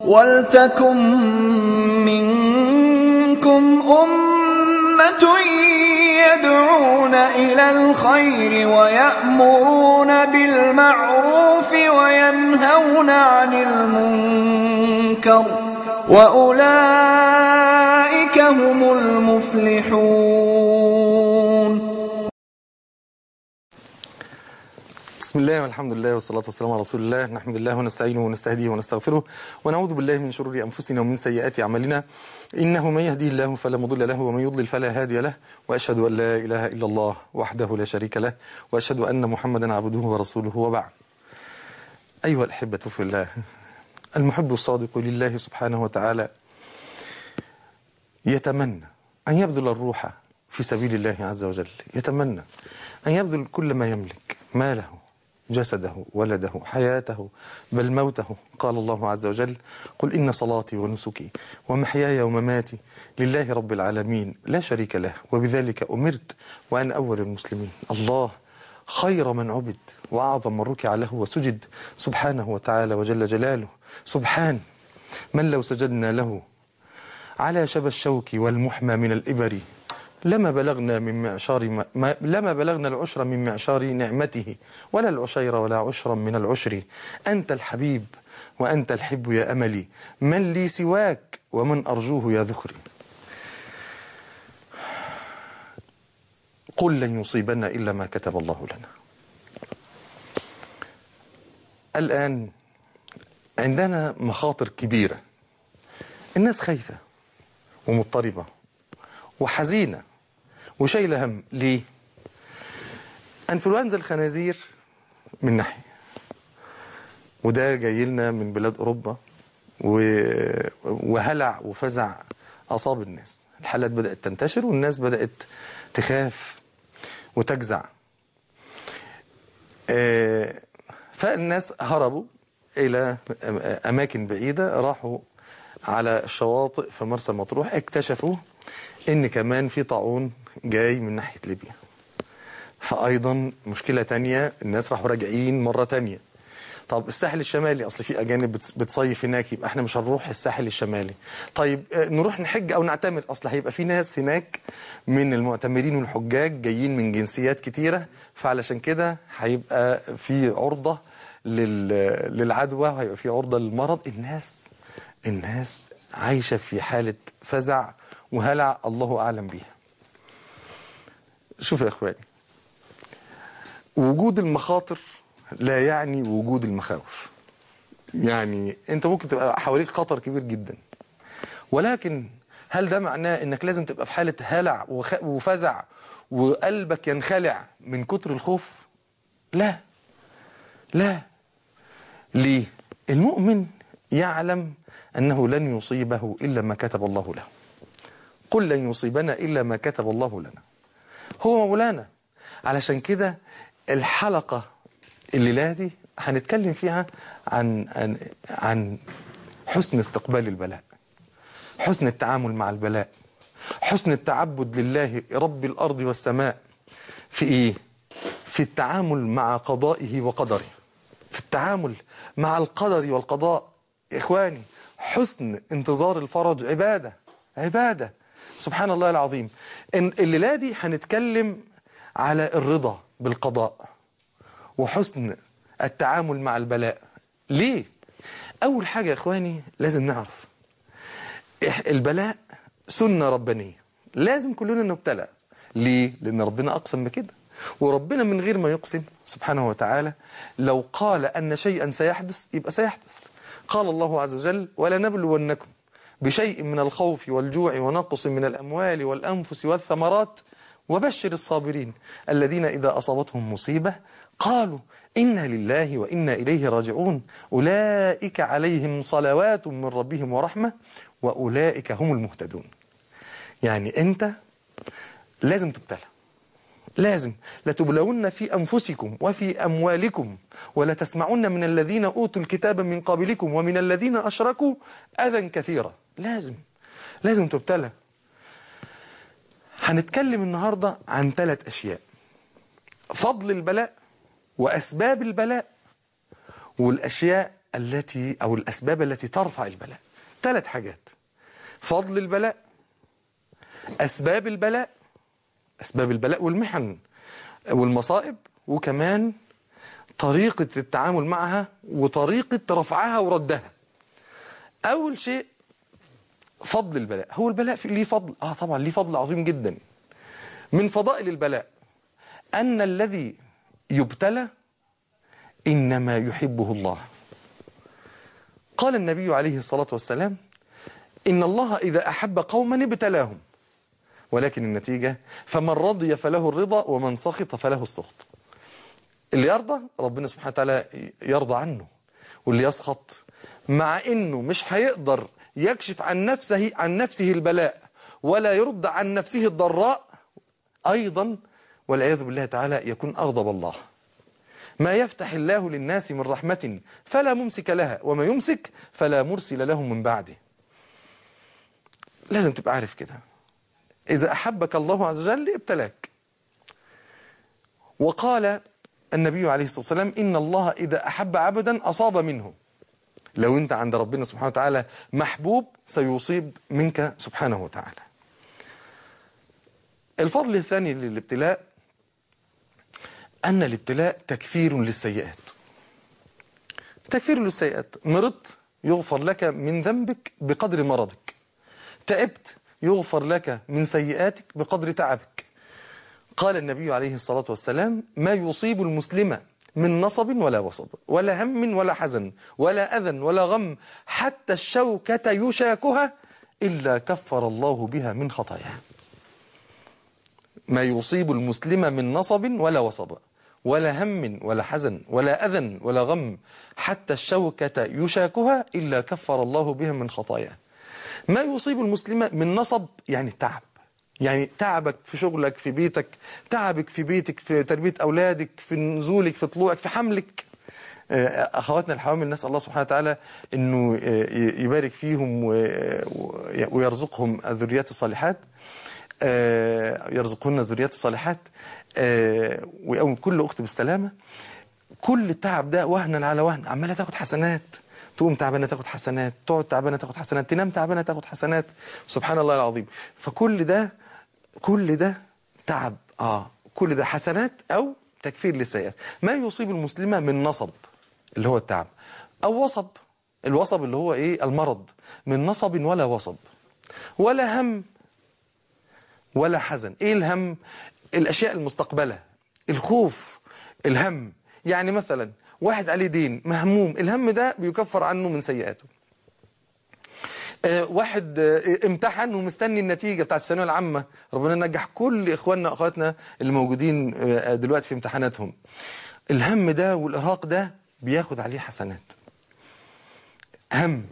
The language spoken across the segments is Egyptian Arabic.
وَلْتَكُن مِّنكُمْ أُمَّةٌ يَدْعُونَ إِلَى الْخَيْرِ وَيَأْمُرُونَ بِالْمَعْرُوفِ وَيَنْهَوْنَ عَنِ الْمُنكَرِ ۚ وَأُولَٰئِكَ هُمُ الْمُفْلِحُونَ بسم الله والحمد لله والصلاة والسلام على رسول الله نحمد الله ونستعينه ونستهديه ونستغفره ونعوذ بالله من شرور أنفسنا ومن سيئات أعمالنا إنه من يهديه الله فلا مضل له ومن يضلل فلا هادي له وأشهد أن لا إله إلا الله وحده لا شريك له وأشهد أن محمدا عبده ورسوله وبعد أيها الأحبة في الله المحب الصادق لله سبحانه وتعالى يتمنى أن يبذل الروح في سبيل الله عز وجل يتمنى أن يبذل كل ما يملك ماله جسده ولده حياته بل موته قال الله عز وجل قل إن صلاتي ونسكي ومحياي ومماتي لله رب العالمين لا شريك له وبذلك أمرت وأنا أول المسلمين الله خير من عبد وأعظم من ركع له وسجد سبحانه وتعالى وجل جلاله سبحان من لو سجدنا له على شبى الشوك والمحمى من الإبر لما بلغنا من معشار ما ما لما بلغنا العشر من معشار نعمته ولا العشير ولا عشرا من العشر أنت الحبيب وأنت الحب يا أملي من لي سواك ومن أرجوه يا ذخري قل لن يصيبنا إلا ما كتب الله لنا الآن عندنا مخاطر كبيرة الناس خايفة ومضطربة وحزينة وشايلة هم ليه انفلونزا الخنازير من ناحية وده جاي لنا من بلاد أوروبا و... وهلع وفزع أصاب الناس الحالات بدأت تنتشر والناس بدأت تخاف وتجزع آه، فالناس هربوا إلى أماكن بعيدة راحوا على الشواطئ في مرسى مطروح اكتشفوا ان كمان في طاعون جاي من ناحية ليبيا فأيضا مشكلة تانية الناس راحوا راجعين مرة تانية طب الساحل الشمالي أصل في أجانب بتص- بتصيف هناك يبقى احنا مش هنروح الساحل الشمالي طيب آه، نروح نحج أو نعتمر أصل هيبقى في ناس هناك من المعتمرين والحجاج جايين من جنسيات كتيرة فعلشان كده هيبقى في عرضة لل- للعدوى وهيبقى في عرضة للمرض الناس الناس عايشة في حالة فزع وهلع الله أعلم بيها شوف يا إخواني وجود المخاطر لا يعني وجود المخاوف يعني انت ممكن تبقى حواليك خطر كبير جدا ولكن هل ده معناه انك لازم تبقى في حالة هلع وخ- وفزع وقلبك ينخلع من كتر الخوف لا لا ليه المؤمن يعلم أنه لن يصيبه إلا ما كتب الله له قل لن يصيبنا إلا ما كتب الله لنا هو مولانا علشان كده الحلقة الليلة دي هنتكلم فيها عن, عن, عن حسن استقبال البلاء حسن التعامل مع البلاء حسن التعبد لله رب الأرض والسماء في إيه؟ في التعامل مع قضائه وقدره في التعامل مع القدر والقضاء إخواني حسن انتظار الفرج عبادة عبادة سبحان الله العظيم إن الليلة دي هنتكلم على الرضا بالقضاء وحسن التعامل مع البلاء ليه؟ أول حاجة يا إخواني لازم نعرف إح- البلاء سنة ربانية لازم كلنا نبتلى ليه؟ لأن ربنا أقسم بكده وربنا من غير ما يقسم سبحانه وتعالى لو قال أن شيئا سيحدث يبقى سيحدث قال الله عز وجل ولنبلونكم بشيء من الخوف والجوع ونقص من الأموال والأنفس والثمرات وبشر الصابرين الذين إذا أصابتهم مصيبة قالوا إنا لله وإنا إليه راجعون أولئك عليهم صلوات من ربهم ورحمة وأولئك هم المهتدون يعني أنت لازم تبتلى لازم لتبلون في أنفسكم وفي أموالكم ولتسمعن من الذين أوتوا الكتاب من قبلكم ومن الذين أشركوا أذى كثيرا لازم لازم تبتلى هنتكلم النهاردة عن ثلاث أشياء فضل البلاء وأسباب البلاء والأشياء التي أو الأسباب التي ترفع البلاء ثلاث حاجات فضل البلاء أسباب البلاء أسباب البلاء والمحن والمصائب وكمان طريقة التعامل معها وطريقة رفعها وردها أول شيء فضل البلاء هو البلاء في ليه فضل آه طبعا ليه فضل عظيم جدا من فضائل البلاء أن الذي يبتلى إنما يحبه الله قال النبي عليه الصلاة والسلام إن الله إذا أحب قوما ابتلاهم ولكن النتيجة فمن رضي فله الرضا ومن سخط فله السخط اللي يرضى ربنا سبحانه وتعالى يرضى عنه واللي يسخط مع انه مش هيقدر يكشف عن نفسه عن نفسه البلاء ولا يرد عن نفسه الضراء ايضا والعياذ بالله تعالى يكون اغضب الله ما يفتح الله للناس من رحمة فلا ممسك لها وما يمسك فلا مرسل له من بعده لازم تبقى عارف كده إذا أحبك الله عز وجل ابتلاك وقال النبي عليه الصلاة والسلام إن الله إذا أحب عبدا أصاب منه لو أنت عند ربنا سبحانه وتعالى محبوب سيصيب منك سبحانه وتعالى الفضل الثاني للابتلاء أن الابتلاء تكفير للسيئات تكفير للسيئات مرضت يغفر لك من ذنبك بقدر مرضك تعبت يغفر لك من سيئاتك بقدر تعبك قال النبي عليه الصلاة والسلام ما يصيب المسلم من نصب ولا وصب ولا هم ولا حزن ولا أذى ولا غم حتى الشوكة يشاكها إلا كفر الله بها من خطاياه ما يصيب المسلم من نصب ولا وصب ولا هم ولا حزن ولا أذى ولا غم حتى الشوكة يشاكها إلا كفر الله بها من خطاياه ما يصيب المسلم من نصب يعني تعب يعني تعبك في شغلك في بيتك تعبك في بيتك في تربية أولادك في نزولك في طلوعك في حملك أخواتنا الحوامل نسأل الله سبحانه وتعالى أنه يبارك فيهم ويرزقهم الذريات الصالحات يرزقهن الذريات الصالحات ويقوم كل أخت بالسلامة كل التعب ده وهنا على وهن عمالة تاخد حسنات تقوم تعبانه تاخد حسنات تقعد تعبانه تاخد حسنات تنام تعبانه تاخد حسنات سبحان الله العظيم فكل ده كل ده تعب اه كل ده حسنات او تكفير للسيئات ما يصيب المسلمه من نصب اللي هو التعب او وصب الوصب اللي هو ايه المرض من نصب ولا وصب ولا هم ولا حزن ايه الهم الاشياء المستقبله الخوف الهم يعني مثلا واحد عليه دين مهموم الهم ده بيكفر عنه من سيئاته آه واحد آه امتحن ومستني النتيجة بتاعت الثانوية العامة ربنا نجح كل إخواننا وأخواتنا اللي موجودين آه دلوقتي في امتحاناتهم الهم ده والإرهاق ده بياخد عليه حسنات هم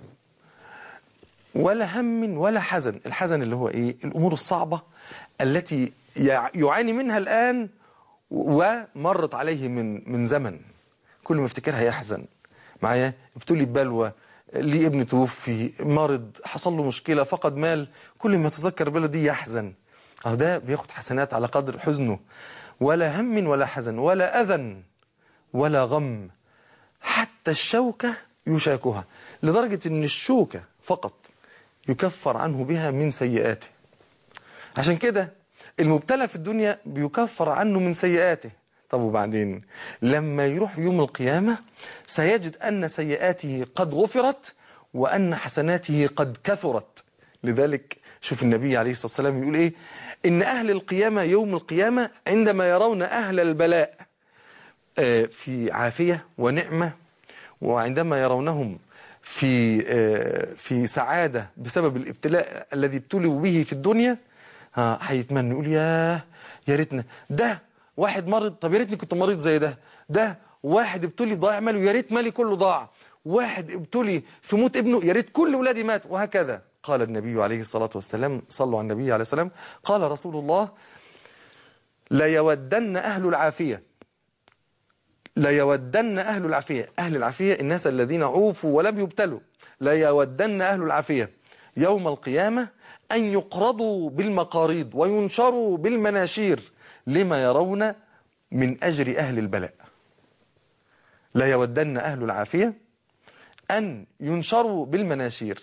ولا هم ولا حزن الحزن اللي هو إيه الأمور الصعبة التي يعاني منها الآن ومرت عليه من من زمن كل ما افتكرها يحزن معايا ابتلي ببلوى ليه ابن توفي مرض حصل له مشكلة فقد مال كل ما يتذكر البلوى دي يحزن أهو ده بياخد حسنات على قدر حزنه ولا هم ولا حزن ولا أذى ولا غم حتى الشوكة يشاكها لدرجة ان الشوكة فقط يكفر عنه بها من سيئاته عشان كده المبتلى في الدنيا بيكفر عنه من سيئاته طب وبعدين لما يروح يوم القيامة سيجد أن سيئاته قد غفرت وأن حسناته قد كثرت لذلك شوف النبي عليه الصلاة والسلام يقول إيه إن أهل القيامة يوم القيامة عندما يرون أهل البلاء في عافية ونعمة وعندما يرونهم في في سعادة بسبب الابتلاء الذي ابتلوا به في الدنيا هيتمنى يقول ياه يا ريتنا ده واحد مرض طب يا ريتني كنت مريض زي ده ده واحد ابتلي ضاع ماله يا ريت مالي كله ضاع واحد ابتلي في موت ابنه يا ريت كل ولادي مات وهكذا قال النبي عليه الصلاة والسلام صلوا على النبي عليه السلام قال رسول الله لا يودن أهل العافية لا يودن أهل العافية أهل العافية الناس الذين عوفوا ولم يبتلوا لا يودن أهل العافية يوم القيامة أن يقرضوا بالمقاريض وينشروا بالمناشير لما يرون من أجر أهل البلاء لا يودن أهل العافية أن ينشروا بالمناشير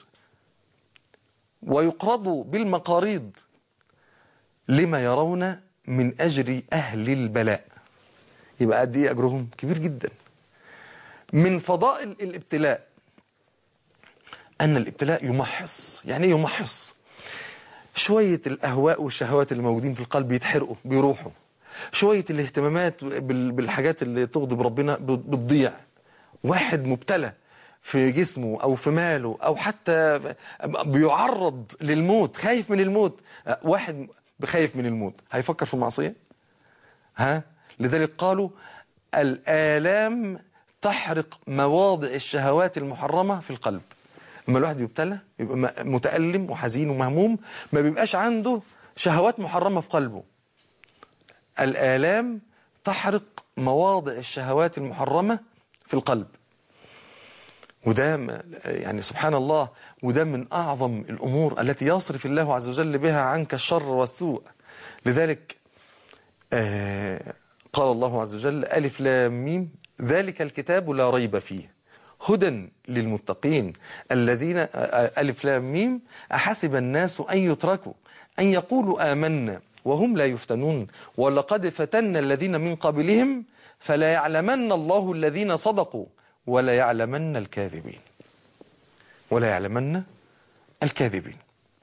ويقرضوا بالمقاريض لما يرون من أجر أهل البلاء يبقى قد إيه أجرهم كبير جدا من فضائل الابتلاء أن الابتلاء يمحص يعني إيه يمحص شوية الأهواء والشهوات اللي موجودين في القلب يتحرقوا بيروحوا شوية الاهتمامات بال- بالحاجات اللي تغضب ربنا بت- بتضيع واحد مبتلى في جسمه أو في ماله أو حتى بيعرض للموت خايف من الموت واحد خايف من الموت هيفكر في المعصية ها لذلك قالوا الآلام تحرق مواضع الشهوات المحرمة في القلب لما الواحد يبتلى يبقى م- متألم وحزين ومهموم ما بيبقاش عنده شهوات محرمة في قلبه الآلام تحرق مواضع الشهوات المحرمة في القلب وده م- يعني سبحان الله وده من أعظم الأمور التي يصرف الله عز وجل بها عنك الشر والسوء لذلك آه قال الله عز وجل ألف لام ميم ذلك الكتاب لا ريب فيه هدى للمتقين الذين آه، آه، ألف لام ميم أحسب الناس أن يتركوا أن يقولوا آمنا وهم لا يفتنون ولقد فتنا الذين من قبلهم فلا يعلمن الله الذين صدقوا ولا يعلمن الكاذبين ولا يعلمن الكاذبين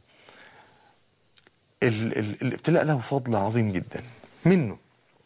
ال ال الابتلاء له فضل عظيم جدا منه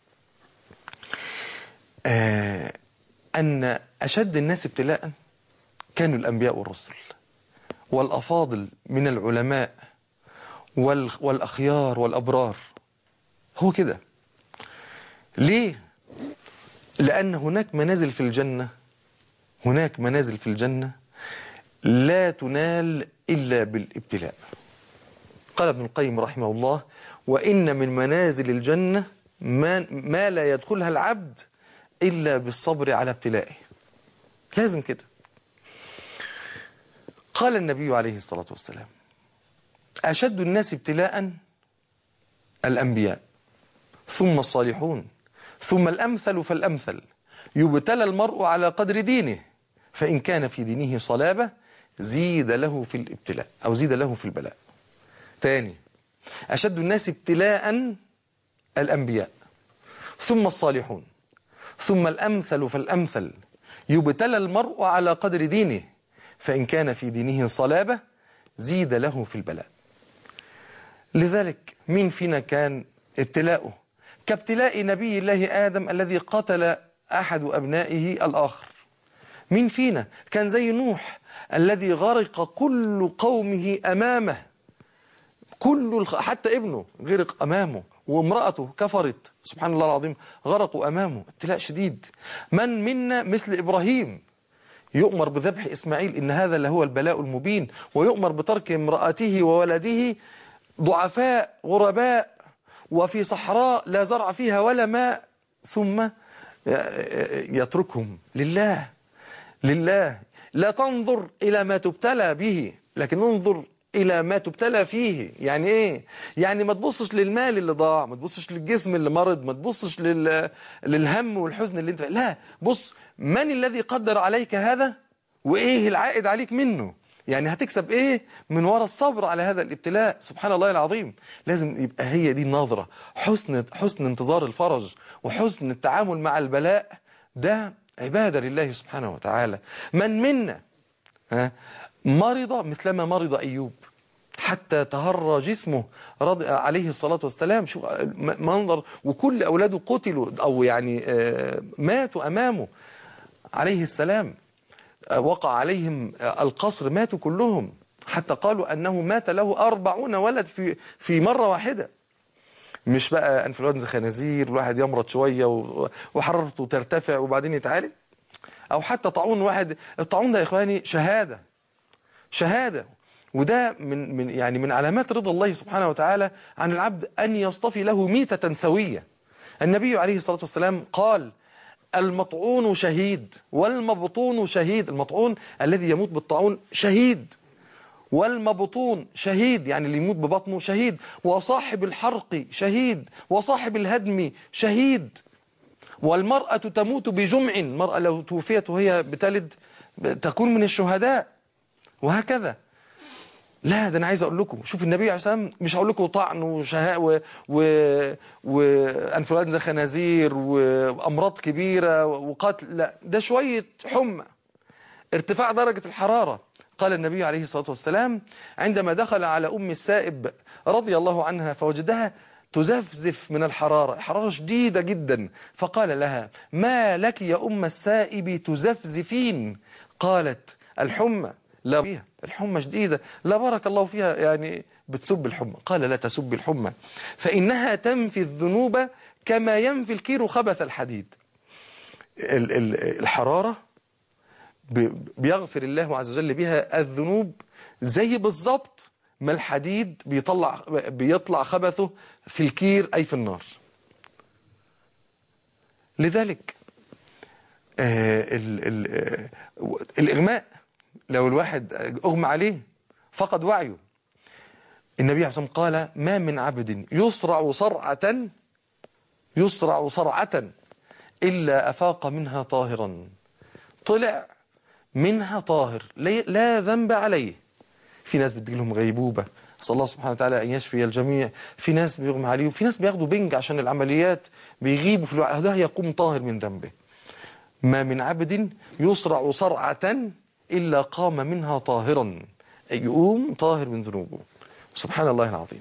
آه أن أشد الناس ابتلاء كانوا الأنبياء والرسل والأفاضل من العلماء وال والأخيار والأبرار هو كده ليه؟ لأن هناك منازل في الجنة هناك منازل في الجنة لا تنال إلا بالابتلاء قال ابن القيم رحمه الله وإن من منازل الجنة ما, ما لا يدخلها العبد إلا بالصبر على ابتلائه لازم كده قال النبي عليه الصلاة والسلام أشد الناس ابتلاء الأنبياء ثم الصالحون ثم الأمثل فالأمثل يبتلى المرء على قدر دينه فإن كان في دينه صلابة زيد له في الابتلاء أو زيد له في البلاء تاني أشد الناس ابتلاء الأنبياء ثم الصالحون ثم الأمثل فالأمثل يبتلى المرء على قدر دينه فإن كان في دينه صلابة زيد له في البلاء لذلك مين فينا كان ابتلاؤه كابتلاء نبي الله آدم الذي قتل أحد أبنائه الآخر مين فينا كان زي نوح الذي غرق كل قومه أمامه كل الخ... حتى ابنه غرق أمامه وامرأته كفرت سبحان الله العظيم غرقوا أمامه ابتلاء شديد من منا مثل إبراهيم يؤمر بذبح إسماعيل إن هذا لهو البلاء المبين ويؤمر بترك امرأته وولده ضعفاء غرباء وفي صحراء لا زرع فيها ولا ماء ثم يتركهم لله لله لا تنظر إلى ما تبتلى به لكن انظر إلى ما تبتلى فيه يعني إيه؟ يعني ما تبصش للمال اللي ضاع ما تبصش للجسم اللي مرض ما تبصش لل... للهم والحزن اللي انت لا بص من الذي قدر عليك هذا وإيه العائد عليك منه يعني هتكسب إيه من وراء الصبر على هذا الابتلاء سبحان الله العظيم لازم يبقى هي دي النظرة حسن حسن انتظار الفرج وحسن التعامل مع البلاء ده عبادة لله سبحانه وتعالى من منا ها مرض مثلما مرض أيوب حتى تهرى جسمه رضي عليه الصلاة والسلام شوف منظر وكل أولاده قتلوا أو يعني ماتوا أمامه عليه السلام وقع عليهم القصر ماتوا كلهم حتى قالوا أنه مات له أربعون ولد في في مرة واحدة مش بقى انفلونزا خنازير الواحد يمرض شوية وحرارته ترتفع وبعدين يتعالج أو حتى طاعون واحد الطاعون ده يا إخواني شهادة شهادة وده من من يعني من علامات رضا الله سبحانه وتعالى عن العبد أن يصطفي له ميتة سوية النبي عليه الصلاة والسلام قال المطعون شهيد والمبطون شهيد المطعون الذي يموت بالطاعون شهيد والمبطون شهيد يعني اللي يموت ببطنه شهيد وصاحب الحرق شهيد وصاحب الهدم شهيد والمرأة تموت بجمع المرأة لو توفيت وهي بتلد تكون من الشهداء وهكذا لا ده انا عايز اقول لكم شوف النبي عليه الصلاه والسلام مش هقول لكم طعن وشهاء و... و... وانفلونزا خنازير وامراض كبيره وقتل لا ده شويه حمى ارتفاع درجه الحراره قال النبي عليه الصلاه والسلام عندما دخل على ام السائب رضي الله عنها فوجدها تزفزف من الحرارة حرارة شديدة جدا فقال لها ما لك يا أم السائب تزفزفين قالت الحمى لا فيها الحمى شديدة لا بارك الله فيها يعني بتسب الحمى قال لا تسب الحمى فإنها تنفي الذنوب كما ينفي الكير خبث الحديد ال- ال- الحرارة ب- بيغفر الله عز وجل بها الذنوب زي بالظبط ما الحديد بيطلع بيطلع خبثه في الكير أي في النار لذلك آه ال ال آه الإغماء لو الواحد أغمى عليه فقد وعيه النبي عليه الصلاة والسلام قال ما من عبد يصرع صرعة يصرع صرعة إلا أفاق منها طاهرا طلع منها طاهر لي- لا ذنب عليه في ناس بتجي لهم غيبوبة صلى الله سبحانه وتعالى أن يشفي الجميع في ناس بيغمى عليهم في ناس بياخدوا بنج عشان العمليات بيغيبوا في الوقت ده يقوم طاهر من ذنبه ما من عبد يصرع صرعة إلا قام منها طاهرا أي يقوم طاهر من ذنوبه سبحان الله العظيم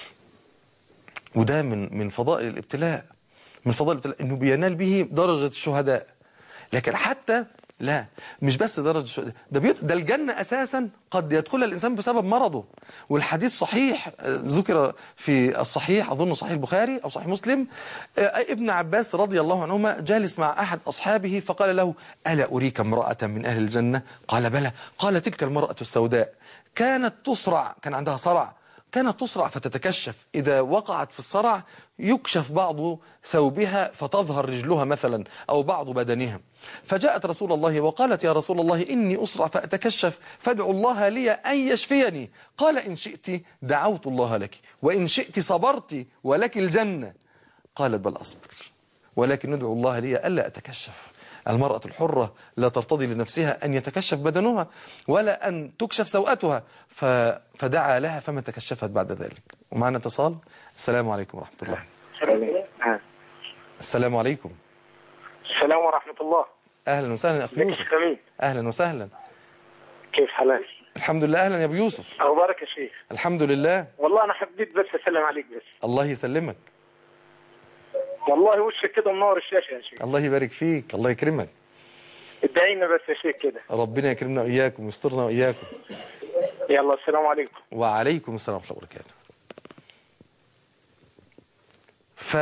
وده من من فضائل الابتلاء من فضائل الابتلاء انه بينال به درجة الشهداء لكن حتى لا مش بس درجة الشهداء ده بيت ده الجنة اساسا قد يدخلها الانسان بسبب مرضه والحديث صحيح آه، ذكر في الصحيح اظن صحيح البخاري او صحيح مسلم آه، ابن عباس رضي الله عنهما جالس مع احد اصحابه فقال له الا اريك امرأة من اهل الجنة قال بلى قال تلك المرأة السوداء كانت تصرع كان عندها صرع كانت تصرع فتتكشف إذا وقعت في الصرع يكشف بعض ثوبها فتظهر رجلها مثلا أو بعض بدنها فجاءت رسول الله وقالت يا رسول الله إني أسرع فأتكشف فادعوا الله لي أن يشفيني قال إن شئت دعوت الله لك وإن شئت صبرت ولك الجنة قالت بل أصبر ولكن ندعو الله لي ألا أتكشف المرأة الحرة لا ترتضي لنفسها أن يتكشف بدنها ولا أن تكشف سوءتها ف... فدعا لها فما تكشفت بعد ذلك ومعنا اتصال السلام عليكم ورحمة الله السلام عليكم السلام ورحمة الله أهلا وسهلا أخي ازيك يا يوسف شيخ أمين أهلا وسهلا كيف حالك الحمد لله أهلا يا أبو يوسف أخبارك يا شيخ الحمد لله والله أنا حبيت بس أسلم عليك بس الله يسلمك والله وشك كده منور الشاشة يا شيخ الله يبارك فيك الله يكرمك ادعينا بس يا شيخ كده ربنا يكرمنا وإياكم ويسترنا وإياكم يلا السلام عليكم وعليكم السلام ورحمة الله وبركاته ف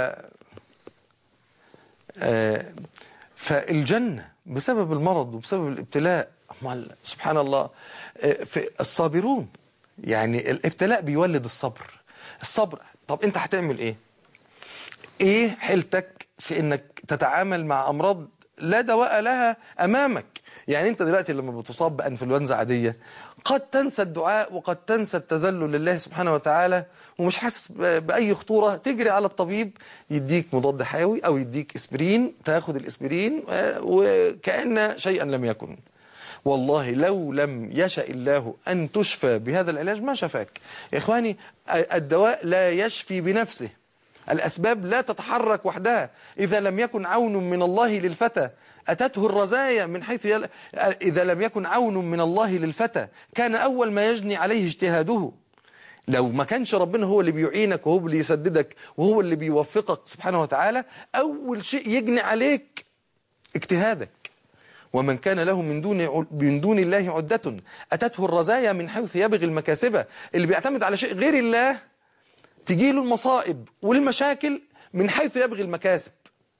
آه، فالجنة بسبب المرض وبسبب الابتلاء أمال سبحان الله آه، في الصابرون يعني الابتلاء بيولد الصبر الصبر طب انت هتعمل ايه ايه حيلتك في انك تتعامل مع امراض لا دواء لها امامك يعني انت دلوقتي لما بتصاب بانفلونزا عاديه قد تنسى الدعاء وقد تنسى التذلل لله سبحانه وتعالى ومش حاسس ب- باي خطوره تجري على الطبيب يديك مضاد حيوي او يديك اسبرين تاخد الاسبرين آه، وكأن شيئا لم يكن والله لو لم يشأ الله أن تشفى بهذا العلاج ما شفاك يا إخواني الدواء لا يشفي بنفسه الأسباب لا تتحرك وحدها إذا لم يكن عون من الله للفتى أتته الرزايا من حيث يل... إذا لم يكن عون من الله للفتى كان أول ما يجني عليه اجتهاده لو ما كانش ربنا هو اللي بيعينك وهو اللي يسددك وهو اللي بيوفقك سبحانه وتعالى أول شيء يجني عليك اجتهادك ومن كان له من دون من دون الله عدة أتته الرزايا من حيث يبغي المكاسب اللي بيعتمد على شيء غير الله تجيله المصائب والمشاكل من حيث يبغي المكاسب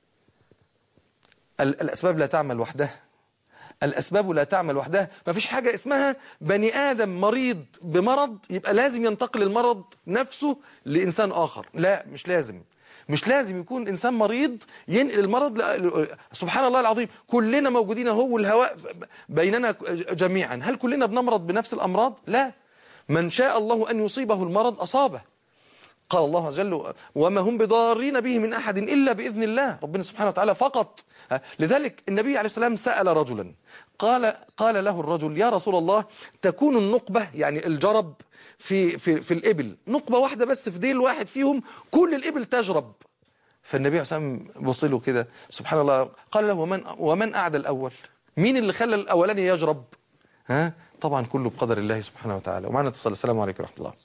ال- الأسباب لا تعمل وحدها الأسباب لا تعمل وحدها ما فيش حاجة اسمها بني آدم مريض بمرض يبقى لازم ينتقل المرض نفسه لإنسان آخر لا مش لازم مش لازم يكون إنسان مريض ينقل المرض ل... سبحان الله العظيم كلنا موجودين هو والهواء بيننا جميعا هل كلنا بنمرض بنفس الأمراض لا من شاء الله أن يصيبه المرض أصابه قال الله عز وجل وما هم بضارين به من أحد إلا بإذن الله ربنا سبحانه وتعالى فقط ها، لذلك النبي عليه السلام سأل رجلا قال قال له الرجل يا رسول الله تكون النقبة يعني الجرب في في في الإبل نقبة واحدة بس في ديل واحد فيهم كل الإبل تجرب فالنبي عليه الصلاة والسلام بص له كده سبحان الله قال له ومن ومن أعدى الأول مين اللي خلى الأولاني يجرب ها طبعا كله بقدر الله سبحانه وتعالى ومعنا اتصال السلام عليكم ورحمة الله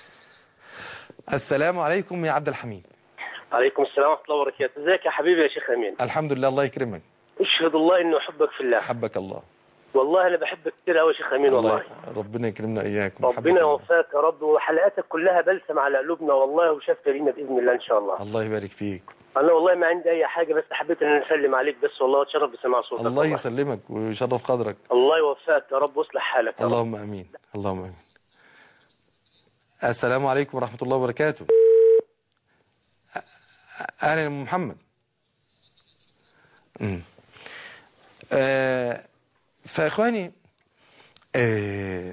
السلام عليكم يا عبد الحميد عليكم السلام ورحمة الله وبركاته ازيك يا حبيبي يا شيخ أمين الحمد لله الله يكرمك اشهد الله إنه أحبك في الله حبك الله والله أنا بحبك كتير أوي يا شيخ أمين والله ربنا يكرمنا إياك محبك ربنا الله. يوفقك يا رب وحلقاتك كلها بلسم على قلوبنا والله وشفت لينا بإذن الله إن شاء الله الله يبارك فيك أنا والله ما عندي أي حاجة بس حبيت إن أنا أسلم عليك بس والله وأتشرف بسماع صوتك الله والله. يسلمك ويشرف قدرك الله يوفقك يا رب ويصلح حالك يا رب اللهم امين اللهم امين السلام عليكم ورحمه الله وبركاته أ- اهلا يا أم محمد أمم. آه فاخواني آه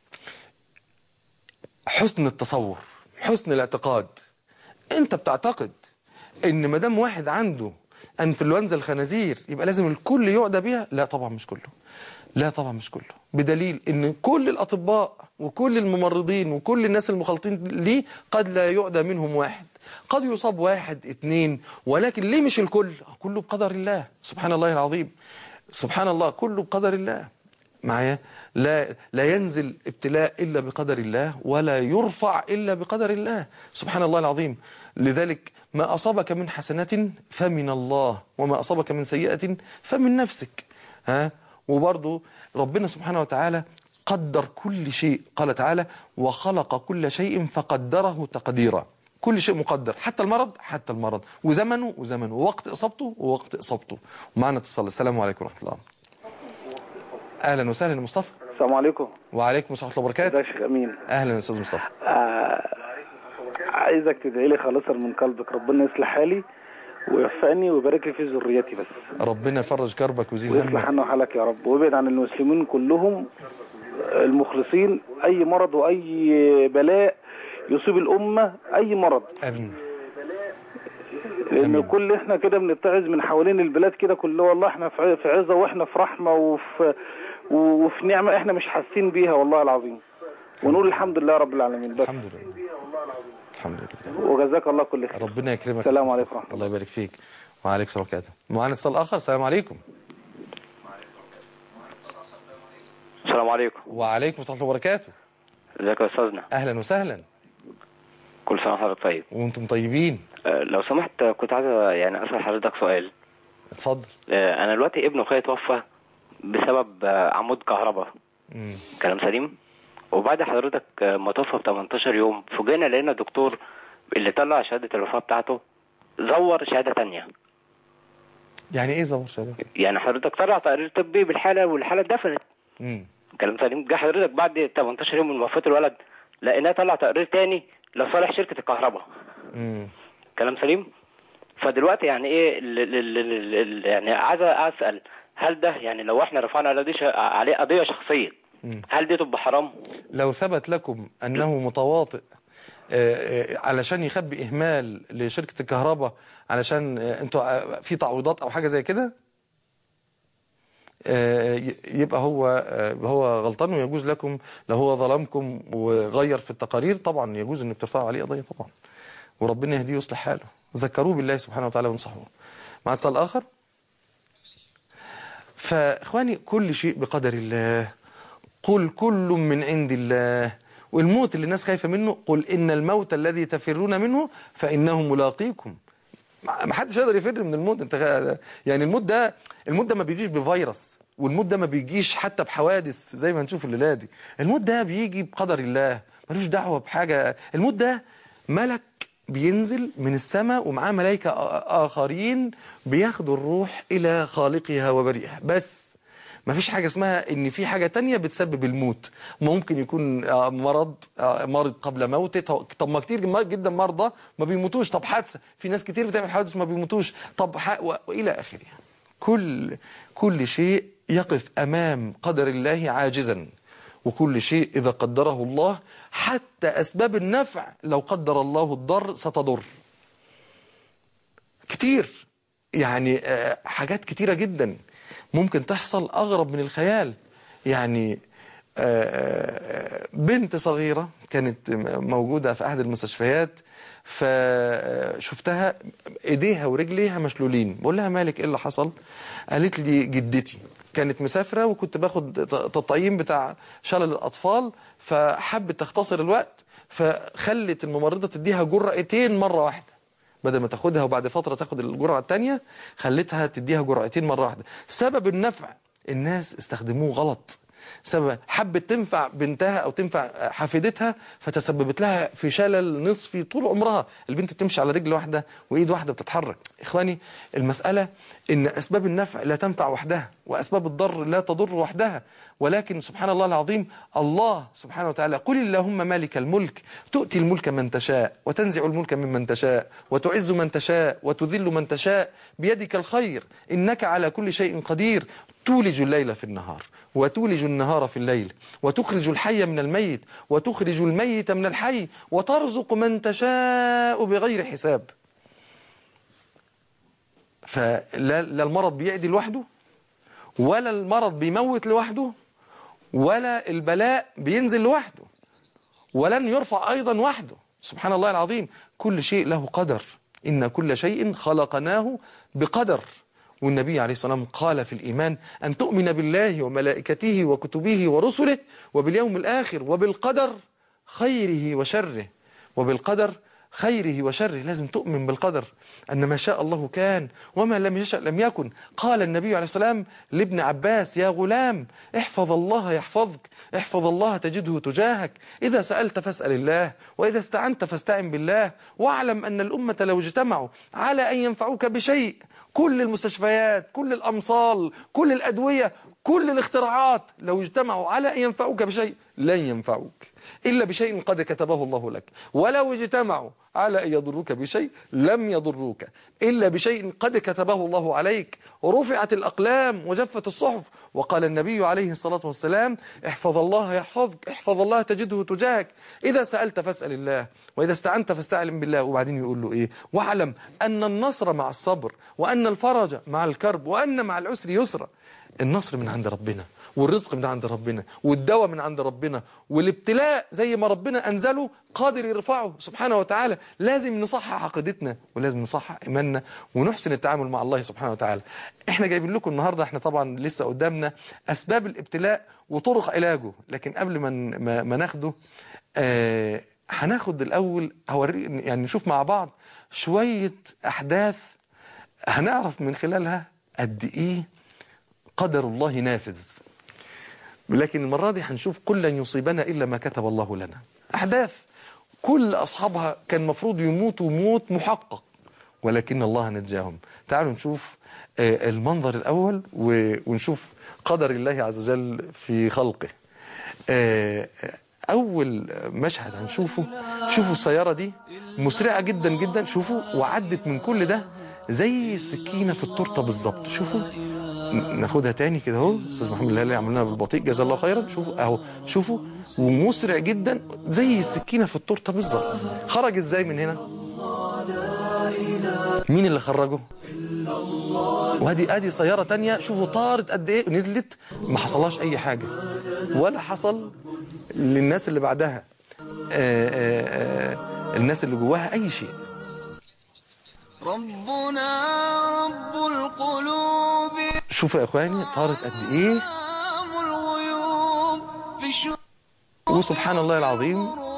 حسن التصور حسن الاعتقاد انت بتعتقد ان ما دام واحد عنده انفلونزا الخنازير يبقى لازم الكل يعدى بيها لا طبعا مش كله لا طبعا مش كله بدليل ان كل الاطباء وكل الممرضين وكل الناس المخالطين ليه قد لا يعدى منهم واحد قد يصاب واحد اتنين ولكن ليه مش الكل كله بقدر الله سبحان الله العظيم سبحان الله كله بقدر الله معايا لا لا ينزل ابتلاء الا بقدر الله ولا يرفع الا بقدر الله سبحان الله العظيم لذلك ما اصابك من حسنه فمن الله وما اصابك من سيئه فمن نفسك ها وبرضه ربنا سبحانه وتعالى قدر كل شيء قال تعالى وخلق كل شيء فقدره تقديرا كل شيء مقدر حتى المرض حتى المرض وزمنه وزمنه ووقت اصابته ووقت اصابته ومعنا اتصال السلام عليكم ورحمه الله اهلا وسهلا يا مصطفى السلام عليكم وعليكم السلام ورحمه الله ازيك وبركاته يا شيخ امين اهلا يا استاذ مصطفى آه عايزك تدعي لي خالصا من قلبك ربنا يصلح حالي ويوفقني ويبارك لي في ذريتي بس ربنا يفرج كربك ويزيل ويصلح همك عنا وحالك يا رب ويبعد عن المسلمين كلهم المخلصين اي مرض واي بلاء يصيب الامه اي مرض امين لان آمين. كل احنا كده بنتعظ من حوالين البلاد كده كله والله احنا في ع- في عزه واحنا في رحمه وفي وفي نعمه احنا مش حاسين بيها والله العظيم ونقول الحمد لله رب العالمين بس الحمد لله الحمد لله وجزاك الله كل خير ربنا يكرمك السلام يا عليكم مصطفى. ورحمة الله. الله يبارك فيك وعليكم السلام ورحمه الله معانا اتصال اخر السلام عليكم السلام عليكم وعليكم السلام ورحمه الله وبركاته ازيك يا استاذنا اهلا وسهلا كل سنه وحضرتك طيب وانتم طيبين أه، لو سمحت كنت عايز يعني اسال حضرتك سؤال اتفضل أه، انا دلوقتي ابن اخويا توفى بسبب أه، عمود كهرباء مم. كلام سليم وبعد حضرتك أه، ما توفى ب 18 يوم فوجئنا لقينا الدكتور اللي طلع شهاده الوفاه بتاعته زور شهاده تانية يعني ايه زور شهاده يعني حضرتك طلع تقرير طبي بالحاله والحاله اتدفنت امم كلام سليم جه حضرتك بعد 18 يوم من وفاه الولد لقيناه طلع تقرير تاني لصالح شركه الكهرباء امم كلام سليم فدلوقتي يعني ايه ال ال ال ال ال يعني عايز اسال هل ده يعني لو احنا رفعنا على دي ش- عليه قضيه شخصيه مم. هل دي تبقى حرام؟ لو ثبت لكم انه متواطئ آه، آه، علشان يخبي اهمال لشركه الكهرباء علشان آه، انتوا آه، في تعويضات او حاجه زي كده آه، ي- يبقى هو آه، هو غلطان ويجوز لكم لو هو ظلمكم وغير في التقارير طبعا يجوز انك ترفعوا عليه قضيه طبعا وربنا يهديه ويصلح حاله ذكروه بالله سبحانه وتعالى وانصحوه مع اتصال اخر فاخواني كل شيء بقدر الله قل كل من عند الله والموت اللي الناس خايفه منه قل ان الموت الذي تفرون منه فانه ملاقيكم ما ما حدش يقدر يفر من الموت انت غ- يعني الموت ده الموت ده ما بيجيش بفيروس والموت ده ما بيجيش حتى بحوادث زي ما هنشوف الليله دي الموت ده بيجي بقدر الله ملوش دعوه بحاجه الموت ده ملك بينزل من السماء ومعاه ملائكه آ- اخرين بياخدوا الروح الى خالقها وبريئها بس ما فيش حاجة اسمها ان في حاجة تانية بتسبب الموت ممكن يكون آه، مرض آه، مرض قبل موته طب طب ما كتير جم- جدا مرضى ما بيموتوش طب حادثة في ناس كتير بتعمل حوادث ما بيموتوش طب ح... و... والى اخره كل كل شيء يقف امام قدر الله عاجزا وكل شيء إذا قدره الله حتى أسباب النفع لو قدر الله الضر ستضر كتير يعني آه، حاجات كتيرة جدا ممكن تحصل أغرب من الخيال يعني آه، آه، بنت صغيرة كانت موجودة في أحد المستشفيات فشفتها ايديها ورجليها مشلولين بقول لها مالك ايه اللي حصل قالت لي جدتي كانت مسافرة وكنت باخد تطعيم بتاع شلل الأطفال فحبت تختصر الوقت فخلت الممرضة تديها جرعتين مرة واحدة بدل ما تاخدها وبعد فترة تاخد الجرعة التانية خلتها تديها جرعتين مرة واحدة سبب النفع الناس استخدموه غلط سبب حبت تنفع بنتها او تنفع حفيدتها فتسببت لها في شلل نصفي طول عمرها البنت بتمشي على رجل واحده وايد واحده بتتحرك اخواني المساله ان اسباب النفع لا تنفع وحدها واسباب الضر لا تضر وحدها ولكن سبحان الله العظيم الله سبحانه وتعالى قل اللهم مالك الملك تؤتي الملك من تشاء وتنزع الملك ممن تشاء وتعز من تشاء وتذل من تشاء بيدك الخير انك على كل شيء قدير تولج الليل في النهار وتولج النهار في الليل وتخرج الحي من الميت وتخرج الميت من الحي وترزق من تشاء بغير حساب فلا لا المرض بيعدي لوحده ولا المرض بيموت لوحده ولا البلاء بينزل لوحده ولن يرفع أيضا وحده سبحان الله العظيم كل شيء له قدر إن كل شيء خلقناه بقدر والنبي عليه الصلاة والسلام قال في الإيمان أن تؤمن بالله وملائكته وكتبه ورسله وباليوم الآخر وبالقدر خيره وشره وبالقدر خيره وشره لازم تؤمن بالقدر أن ما شاء الله كان وما لم يشأ لم يكن قال النبي عليه السلام لابن عباس يا غلام احفظ الله يحفظك احفظ الله تجده تجاهك إذا سألت فاسأل الله وإذا استعنت فاستعن بالله واعلم أن الأمة لو اجتمعوا على أن ينفعوك بشيء كل المستشفيات كل الأمصال كل الأدوية كل الاختراعات لو اجتمعوا على أن ينفعوك بشيء لن ينفعوك إلا بشيء قد كتبه الله لك ولو اجتمعوا على أن يضروك بشيء لم يضروك إلا بشيء قد كتبه الله عليك رفعت الأقلام وجفت الصحف وقال النبي عليه الصلاة والسلام احفظ الله يحفظك احفظ الله تجده تجاهك إذا سألت فاسأل الله وإذا استعنت فاستعلم بالله وبعدين يقول له إيه واعلم أن النصر مع الصبر وأن الفرج مع الكرب وأن مع العسر يسرا النصر من عند ربنا والرزق من عند ربنا والدواء من عند ربنا والابتلاء زي ما ربنا أنزله قادر يرفعه سبحانه وتعالى لازم نصحح عقيدتنا ولازم نصحح إيماننا ونحسن التعامل مع الله سبحانه وتعالى احنا جايبين لكم النهاردة احنا طبعا لسه قدامنا أسباب الابتلاء وطرق علاجه لكن قبل ما ما, ما ناخده آه هناخد الأول هوري يعني نشوف مع بعض شوية أحداث هنعرف من خلالها قد إيه قدر الله نافذ لكن المرة دي هنشوف قل لن يصيبنا إلا ما كتب الله لنا أحداث كل أصحابها كان مفروض يموتوا موت محقق ولكن الله نجاهم تعالوا نشوف المنظر الأول ونشوف قدر الله عز وجل في خلقه أول مشهد هنشوفه شوفوا السيارة دي مسرعة جدا جدا شوفوا وعدت من كل ده زي السكينة في التورته بالظبط شوفوا ناخدها تاني كده اهو استاذ محمد الهلالي عملناها بالبطيء جزاه الله خيرا شوفوا اهو شوفوا ومسرع جدا زي السكينه في التورته بالظبط خرج ازاي من هنا مين اللي خرجه وادي ادي سياره تانية شوفوا طارت قد ايه نزلت ما حصلهاش اي حاجه ولا حصل للناس اللي بعدها آآ آآ الناس اللي جواها اي شيء ربنا رب القلوب شوفوا يا اخواني طارت قد ايه أعلام الغيوب في الشعوب وسبحان الله العظيم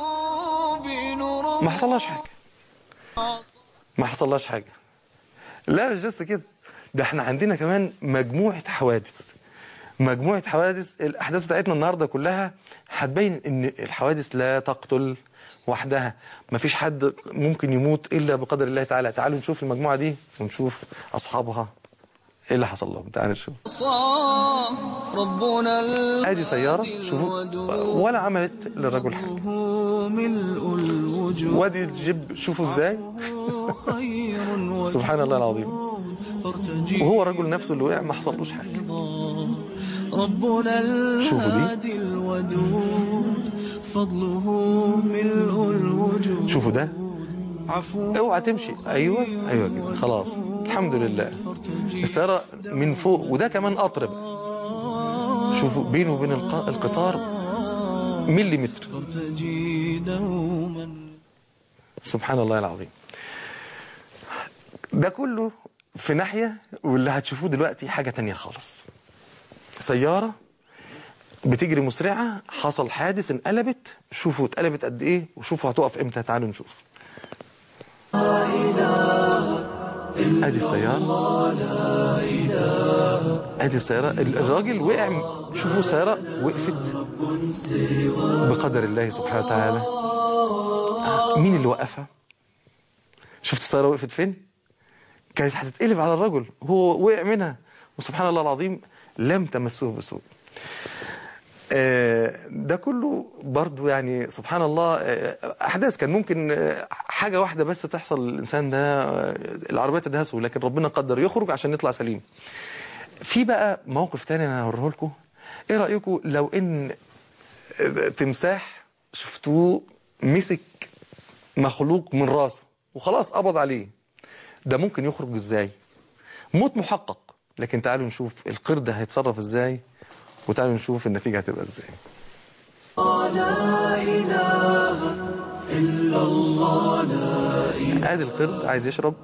نور ما حصلهاش حاجه ما حصلهاش حاجه لا مش بس كده ده احنا عندنا كمان مجموعه حوادث مجموعه حوادث الاحداث بتاعتنا النهارده كلها هتبين ان الحوادث لا تقتل وحدها ما فيش حد ممكن يموت الا بقدر الله تعالى تعالوا نشوف المجموعه دي ونشوف اصحابها ايه اللي حصل لهم تعالوا نشوف صام ربنا ادي سياره شوفوا ولا عملت للرجل حاجه له ملء الوجود وادي الجيب شوفوا ازاي خير سبحان الله العظيم فارتجي وهو الرجل نفسه اللي وقع ما حصلوش حاجه ربنا شوفوا دي. الهادي الودود فضله ملء الوجود شوفوا ده عفو اوعى تمشي ايوه ايوه كده خلاص الحمد لله السياره من فوق وده كمان قطر بقى شوفوا بينه وبين الق- القطار مليمتر تجي دوما سبحان الله العظيم ده كله في ناحية واللي هتشوفوه دلوقتي حاجة تانية خالص سيارة بتجري مسرعة حصل حادث انقلبت شوفوا اتقلبت قد ايه وشوفوا هتقف امتى تعالوا نشوف ادي السيارة ادي السيارة ال- الراجل وقع شوفوا السيارة وقفت بقدر الله سبحانه وتعالى مين اللي وقفها شفت السيارة وقفت فين كانت هتتقلب على الرجل هو وقع منها وسبحان الله العظيم لم تمسه بسوء آه، ده كله برضو يعني سبحان الله آه، احداث كان ممكن آه، حاجه واحده بس تحصل للانسان ده آه، العربيه تدهسه لكن ربنا قدر يخرج عشان يطلع سليم في بقى موقف تاني انا هوريه لكم ايه رايكم لو ان آه، تمساح شفتوه مسك مخلوق من راسه وخلاص قبض عليه ده ممكن يخرج ازاي موت محقق لكن تعالوا نشوف القرد هيتصرف ازاي وتعالوا نشوف النتيجة هتبقى ازاي ادي القرد عايز يشرب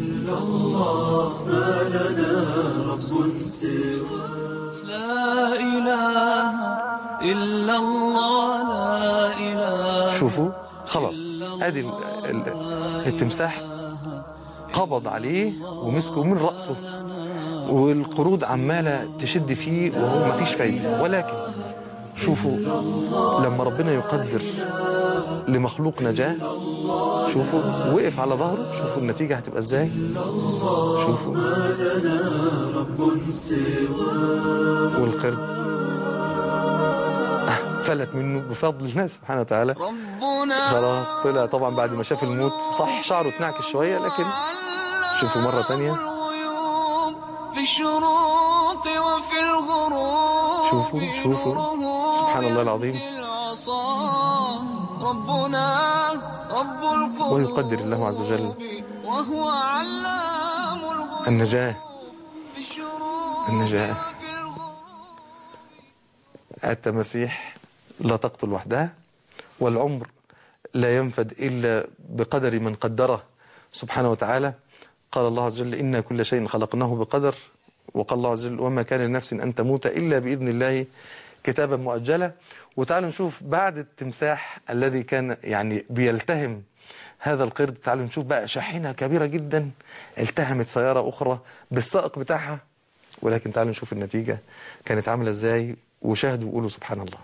لا إله إلا الله لا إله شوفوا خلاص ادي ال- ال- التمساح قبض عليه ومسكه من رأسه والقرود عمالة تشد فيه وهو مفيش فايدة ولكن شوفوا لما ربنا يقدر لمخلوق نجاة شوفوا وقف على ظهره شوفوا النتيجة هتبقى ازاي شوفوا والقرد فلت منه بفضل الله سبحانه وتعالى ربنا خلاص طلع طبعا بعد ما شاف الموت صح شعره اتنعكش شوية لكن شوفوا مرة تانية الغيوب في الشروق وفي الغروب شوفوا شوفوا سبحان الله العظيم العصا ربنا رب القلوب ويقدر الله عز وجل وهو علام الغيوب النجاة في الشروق النجاة وفي الغروب التماسيح لا تقتل وحدها والعمر لا ينفد إلا بقدر من قدره سبحانه وتعالى قال الله عز وجل إنا كل شيء خلقناه بقدر وقال الله عز وجل وما كان لنفس أن تموت إلا بإذن الله كتابا مؤجلا وتعالوا نشوف بعد التمساح الذي كان يعني بيلتهم هذا القرد تعالوا نشوف بقى شاحنة كبيرة جدا التهمت سيارة أخرى بالسائق بتاعها ولكن تعالوا نشوف النتيجة كانت عاملة ازاي وشاهدوا وقولوا سبحان الله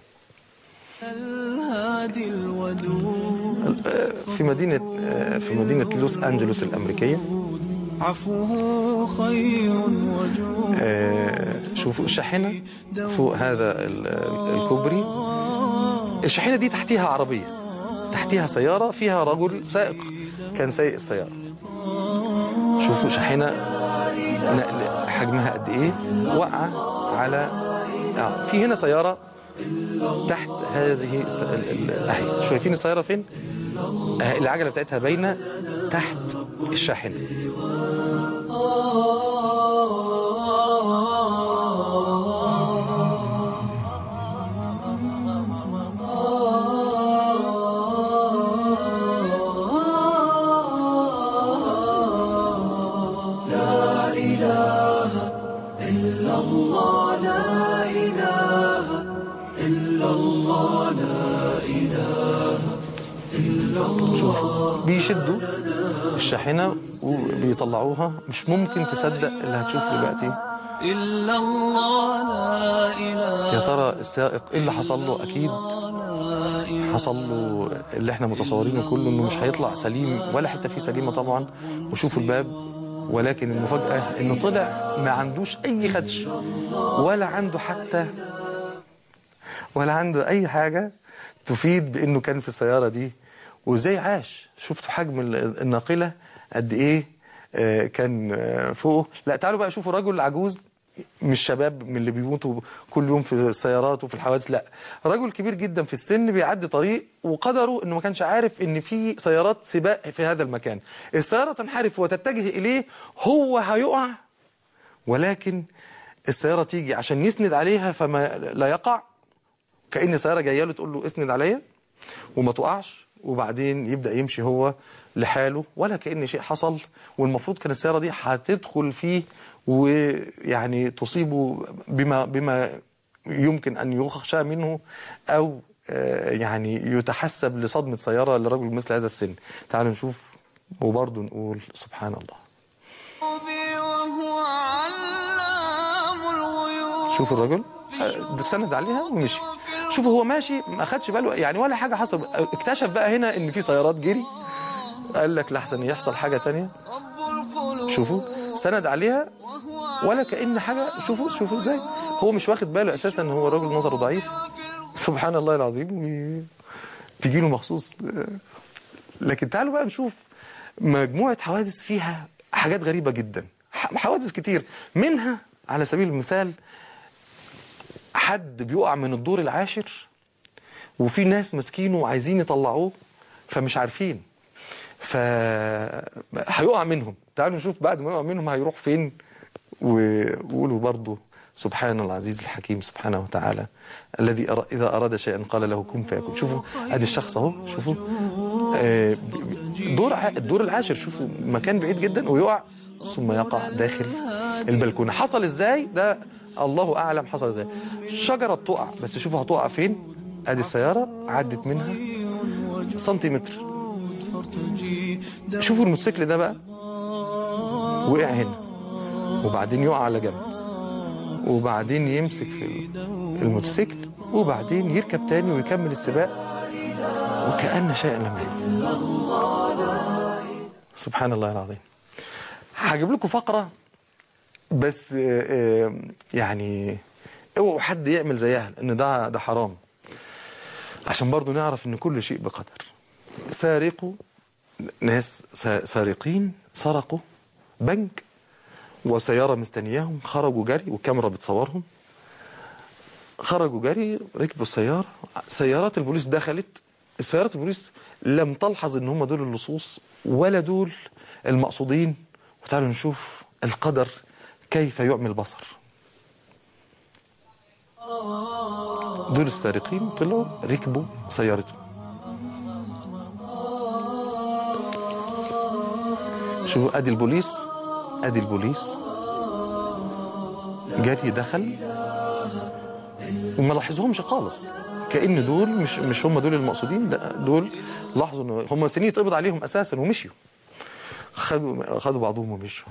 الهادي الودود في مدينة في مدينة لوس أنجلوس الأمريكية عفوه خير وجود آه، شوفوا الشاحنة فوق هذا ال- ال- الكوبري الشاحنة دي تحتيها عربية تحتيها سيارة فيها رجل سائق كان سايق السيارة شوفوا شاحنة نقل حجمها قد ايه وقع على آه في هنا سيارة تحت هذه الس- ال- ال- اهي شايفين السيارة فين؟ آه، العجلة بتاعتها باينة تحت الشاحنة شوفوا بيشدوا الشاحنة وبيطلعوها مش ممكن تصدق اللي هتشوف دلوقتي إلا الله لا إله يا ترى السائق ايه اللي حصل له اكيد حصل له اللي احنا متصورينه كله انه مش هيطلع سليم ولا حته فيه سليمه طبعا وشوفوا الباب ولكن المفاجاه انه طلع ما عندوش اي خدش ولا عنده حتى ولا عنده اي حاجه تفيد بانه كان في السياره دي وازاي عاش شفتوا حجم ال- الناقله قد ايه آه، كان آه، فوقه لا تعالوا بقى شوفوا رجل عجوز مش شباب من اللي بيموتوا كل يوم في السيارات وفي الحوادث لا رجل كبير جدا في السن بيعدي طريق وقدره انه ما كانش عارف ان في سيارات سباق في هذا المكان السياره تنحرف وتتجه اليه هو هيقع ولكن السياره تيجي عشان يسند عليها فما لا يقع كأن سيارة جاية له تقول له اسند عليا وما تقعش وبعدين يبدأ يمشي هو لحاله ولا كأن شيء حصل والمفروض كان السيارة دي هتدخل فيه ويعني تصيبه بما بما يمكن أن يخشى منه أو آه، يعني يتحسب لصدمة سيارة لرجل مثل هذا السن تعالوا نشوف وبرضه نقول سبحان الله بي وهو علام الغيوب شوف الرجل آه، ده سند عليها ومشي شوف هو ماشي ما خدش باله يعني ولا حاجة حصل اكتشف بقى هنا ان في سيارات جري قال لك لحسن يحصل حاجة تانية رب القلوب شوفوا سند عليها ولا كأن حاجة شوفوا شوفوا ازاي هو مش واخد باله اساسا ان هو راجل نظره ضعيف سبحان الله العظيم تجي له مخصوص لكن تعالوا بقى نشوف مجموعة حوادث فيها حاجات غريبة جدا ح- حوادث كتير منها على سبيل المثال حد بيقع من الدور العاشر وفي ناس ماسكينه وعايزين يطلعوه فمش عارفين ف هيقع منهم تعالوا نشوف بعد ما يقع منهم هيروح فين و- وقولوا برضه سبحان العزيز الحكيم سبحانه وتعالى الذي أرى إذا أراد شيئا قال له كن فيكون شوفوا ادي الشخص اهو شوفوا آه، ب- ب- دور ع- الدور العاشر شوفوا مكان بعيد جدا ويقع ثم يقع داخل البلكونه حصل ازاي ده الله اعلم حصل ازاي شجره بتقع بس شوفوا هتقع فين ادي السياره عدت منها سنتيمتر فارتجي شوفوا الموتوسيكل ده بقى وقع هنا وبعدين يقع على جنب وبعدين يمسك في الموتوسيكل وبعدين يركب تاني ويكمل السباق وكأن شيئا لم يكن سبحان الله العظيم هجيب لكم فقرة بس آه، آه، يعني اوعوا حد يعمل زيها لان ده ده حرام عشان برضو نعرف ان كل شيء بقدر سارقوا ناس سا- سارقين سرقوا بنك وسيارة مستنياهم خرجوا جري والكاميرا بتصورهم خرجوا جري ركبوا السيارة سيارات البوليس دخلت سيارات البوليس لم تلحظ ان هم دول اللصوص ولا دول المقصودين وتعالوا نشوف القدر كيف يعمي البصر دول السارقين طلعوا ركبوا سيارتهم شوفوا ادي البوليس ادي البوليس جري دخل وما لاحظهمش خالص كأن دول مش مش هم دول المقصودين ده دول لاحظوا ان هم سنين يتقبض عليهم اساسا ومشيوا خدوا خدوا بعضهم ومشوا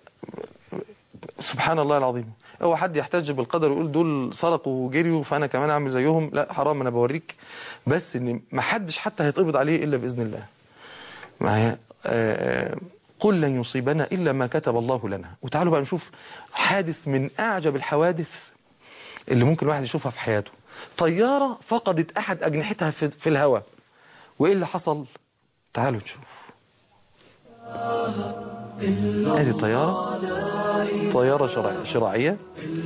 سبحان الله العظيم هو حد يحتج بالقدر ويقول دول سرقوا وجريوا فانا كمان اعمل زيهم لا حرام انا بوريك بس ان ما حدش حتى هيتقبض عليه الا باذن الله معايا آه، قل لن يصيبنا الا ما كتب الله لنا وتعالوا بقى نشوف حادث من اعجب الحوادث اللي ممكن الواحد يشوفها في حياته طياره فقدت احد اجنحتها في, في الهواء وايه اللي حصل تعالوا نشوف هذه طياره طياره شرع شراعيه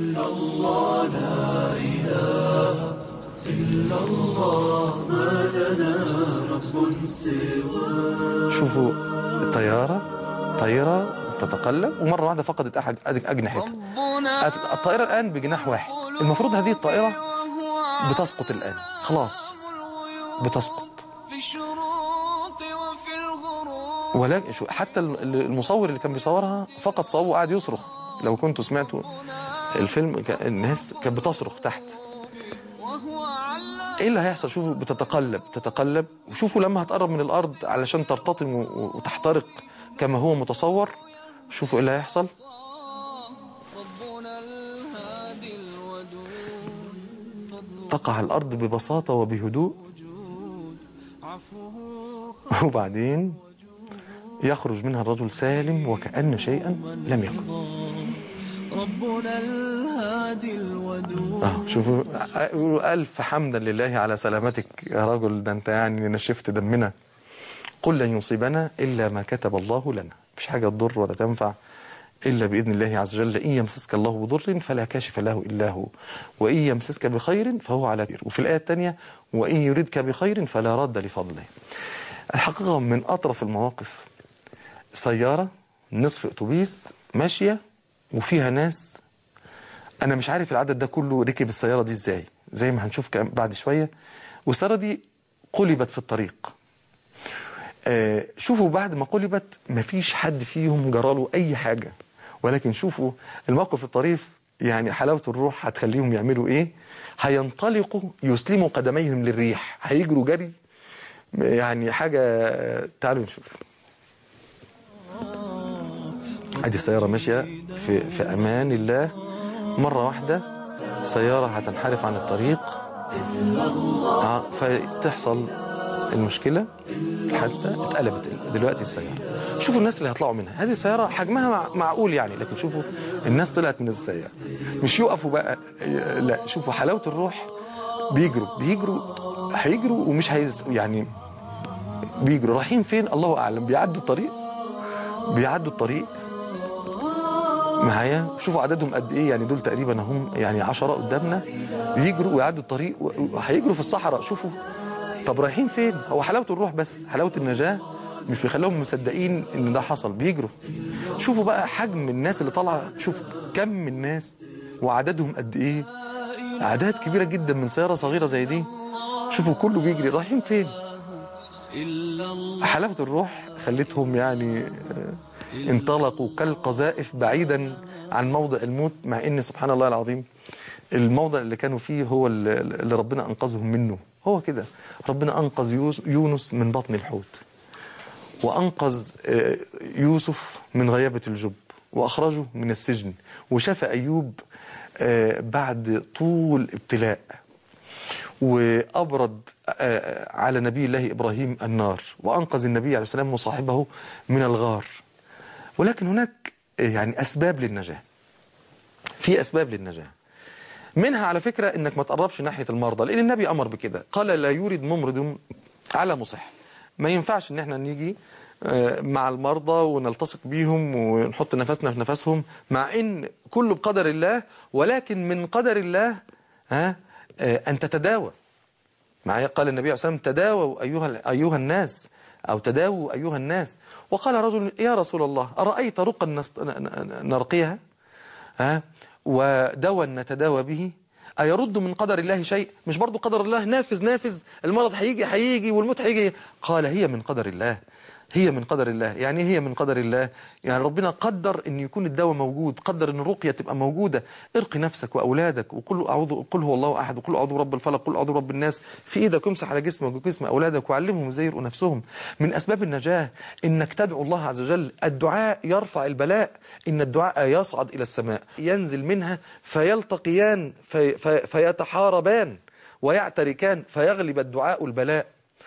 شوفوا الطياره طياره تتقلب ومره واحده فقدت احد أج- اجنحتها ربنا الطائره الان بجناح واحد المفروض هذه الطائره وهو بتسقط الان خلاص الغيوب بتسقط في الشروق وفي الغروب ولكن شو حتى ال- المصور اللي كان بيصورها فقط صوابه وقعد يصرخ لو كنتوا سمعتوا الفيلم كان- الناس كانت بتصرخ تحت وهو علام ايه اللي هيحصل شوفوا بتتقلب تتقلب وشوفوا لما هتقرب من الارض علشان ترتطم و- وتحترق كما هو متصور شوفوا ايه اللي هيحصل ربنا الهادي الودود تقع الارض ببساطه وبهدوء عفوه وبعدين يخرج منها الرجل سالم وكأن شيئا لم يكن ربنا الهادي الودود اه شوفوا يقولوا ألف حمدا لله على سلامتك يا رجل ده أنت يعني نشفت دمنا قل لن يصيبنا إلا ما كتب الله لنا مفيش حاجة تضر ولا تنفع إلا بإذن الله عز وجل إن يمسسك الله بضر فلا كاشف له إلا هو وإن يمسسك بخير فهو على خير وفي الآية الثانية وإن يردك بخير فلا رد لفضله الحقيقة من أطرف المواقف سيارة نصف أتوبيس ماشية وفيها ناس أنا مش عارف العدد ده كله ركب السيارة دي إزاي زي ما هنشوف كم- بعد شوية والسيارة دي قلبت في الطريق آه، شوفوا بعد ما قلبت مفيش حد فيهم جراله أي حاجة ولكن شوفوا الموقف الطريف يعني حلاوة الروح هتخليهم يعملوا إيه هينطلقوا يسلموا قدميهم للريح هيجروا جري يعني حاجة آه، تعالوا نشوف ادي السيارة ماشية في, في أمان الله مرة واحدة سيارة هتنحرف عن الطريق آه فتحصل المشكلة الحادثة اتقلبت دلوقتي السيارة شوفوا الناس اللي هيطلعوا منها هذه السيارة حجمها مع- معقول يعني لكن شوفوا الناس طلعت من السيارة مش يقفوا بقى لا شوفوا حلاوة الروح بيجروا بيجروا هيجروا ومش هيز يعني بيجروا رايحين فين الله أعلم بيعدوا الطريق بيعدوا الطريق معايا شوفوا عددهم قد ايه يعني دول تقريبا هم يعني عشرة قدامنا يجروا ويعدوا الطريق وهيجروا في الصحراء شوفوا طب رايحين فين هو حلاوة الروح بس حلاوة النجاة مش بيخليهم مصدقين ان ده حصل بيجروا شوفوا بقى حجم الناس اللي طالعه شوف كم من الناس وعددهم قد ايه اعداد كبيره جدا من سياره صغيره زي دي شوفوا كله بيجري رايحين فين حلاوة الروح خلتهم يعني آه، انطلقوا كالقذائف بعيدا عن موضع الموت مع ان سبحان الله العظيم الموضع اللي كانوا فيه هو اللي اللي ربنا انقذهم منه هو كده ربنا انقذ يوس- يونس من بطن الحوت وانقذ آه، يوسف من غيابة الجب واخرجه من السجن وشفى ايوب آه، بعد طول ابتلاء وأبرد آه، على نبي الله إبراهيم النار وأنقذ النبي عليه السلام وصاحبه من الغار ولكن هناك آه، يعني أسباب للنجاة في أسباب للنجاة منها على فكرة إنك ما تقربش ناحية المرضى لأن النبي أمر بكده قال لا يورد ممرض على مصح ما ينفعش إن احنا نيجي آه، مع المرضى ونلتصق بيهم ونحط نفسنا في نفسهم مع إن كله بقدر الله ولكن من قدر الله ها آه، أن تتداوى معايا قال النبي عليه الصلاة والسلام تداووا أيها, أيها الناس أو تداووا أيها الناس وقال رجل يا رسول الله أرأيت رقا نست- ن- ن- نرقيها ها ودوا نتداوى به أيرد من قدر الله شيء مش برضو قدر الله نافذ نافذ المرض هيجي هيجي والموت هيجي قال هي من قدر الله هي من قدر الله يعني إيه هي من قدر الله يعني ربنا قدر ان يكون الدواء موجود قدر ان الرقية تبقى موجودة ارقي نفسك واولادك وقل اعوذ قل هو الله احد وقل اعوذ برب الفلق قل اعوذ برب الناس في ايدك امسح على جسمك وجسم اولادك وعلمهم ازاي يرقوا نفسهم من اسباب النجاة انك تدعو الله عز وجل الدعاء يرفع البلاء ان الدعاء يصعد الى السماء ينزل منها فيلتقيان في في فيتحاربان ويعتركان فيغلب الدعاء البلاء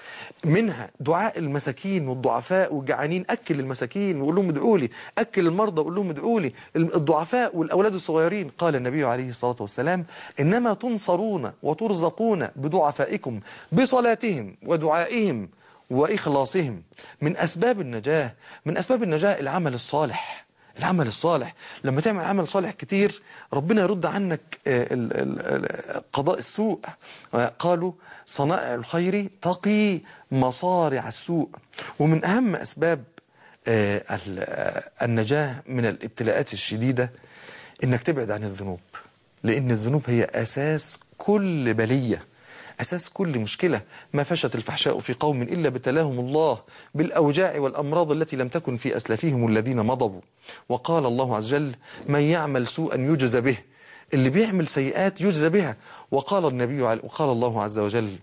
منها دعاء المساكين والضعفاء والجعانين أكل المساكين وقول لهم ادعوا لي أكل المرضى وقول لهم ادعوا لي الضعفاء والأولاد الصغيرين قال النبي عليه الصلاة والسلام إنما تنصرون وترزقون بضعفائكم بصلاتهم ودعائهم وإخلاصهم من أسباب النجاة من أسباب النجاة العمل الصالح العمل الصالح لما تعمل عمل صالح كتير ربنا يرد عنك آه، ال- ال- ال- قضاء السوء آه، قالوا صنائع الخير تقي مصارع السوء ومن أهم أسباب آه، ال- آه، النجاة من الابتلاءات الشديدة إنك تبعد عن الذنوب لأن الذنوب هي أساس كل بلية أساس كل مشكلة ما فشت الفحشاء في قوم إلا ابتلاهم الله بالأوجاع والأمراض التي لم تكن في أسلافهم الذين مضوا وقال الله عز وجل من يعمل سوءا يجزى به اللي بيعمل سيئات يجزى بها وقال النبي عل- وقال الله عز وجل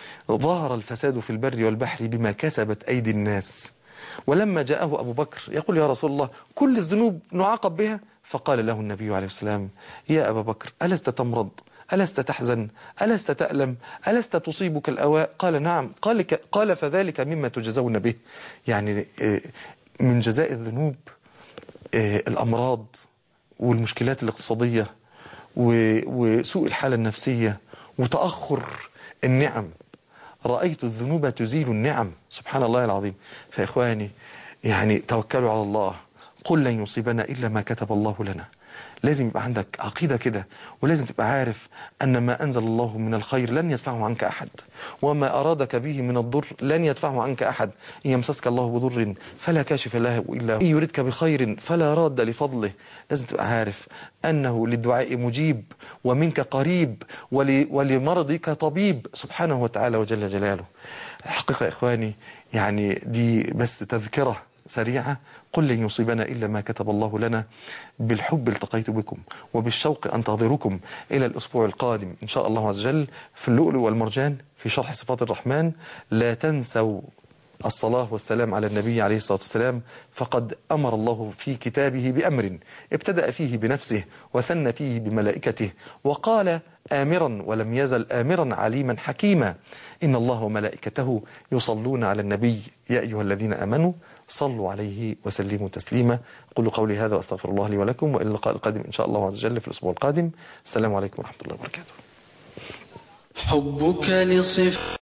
ظهر الفساد في البر والبحر بما كسبت أيدي الناس ولما جاءه أبو بكر يقول يا رسول الله كل الذنوب نعاقب بها فقال له النبي عليه السلام يا أبا بكر ألست تمرض ألست تحزن ألست تألم ألست تصيبك الأواء قال نعم قال, ك- قال فذلك مما تجزون به يعني آه، من جزاء الذنوب آه، الأمراض والمشكلات الاقتصادية و- وسوء الحالة النفسية وتأخر النعم رأيت الذنوب تزيل النعم سبحان الله العظيم فإخواني يعني توكلوا على الله قل لن يصيبنا إلا ما كتب الله لنا لازم يبقى عندك عقيدة كده ولازم تبقى عارف أن ما أنزل الله من الخير لن يدفعه عنك أحد وما أرادك به من الضر لن يدفعه عنك أحد إن يمسسك الله بضر فلا كاشف له إلا هو إن يردك بخير فلا راد لفضله لازم تبقى عارف أنه للدعاء مجيب ومنك قريب ول- ولمرضك طبيب سبحانه وتعالى وجل جلاله الحقيقة يا إخواني يعني دي بس تذكرة سريعة قل لن يصيبنا إلا ما كتب الله لنا بالحب التقيت بكم وبالشوق أنتظركم إلى الأسبوع القادم إن شاء الله عز وجل في اللؤلؤ والمرجان في شرح صفات الرحمن لا تنسوا الصلاة والسلام على النبي عليه الصلاة والسلام فقد أمر الله في كتابه بأمر ابتدأ فيه بنفسه وثنى فيه بملائكته وقال آمرا ولم يزل آمرا عليما حكيما إن الله وملائكته يصلون على النبي يا أيها الذين آمنوا صلوا عليه وسلموا تسليما قل قولي هذا وأستغفر الله لي ولكم وإلى اللقاء القادم إن شاء الله عز وجل في الأسبوع القادم السلام عليكم ورحمة الله وبركاته حبك لصف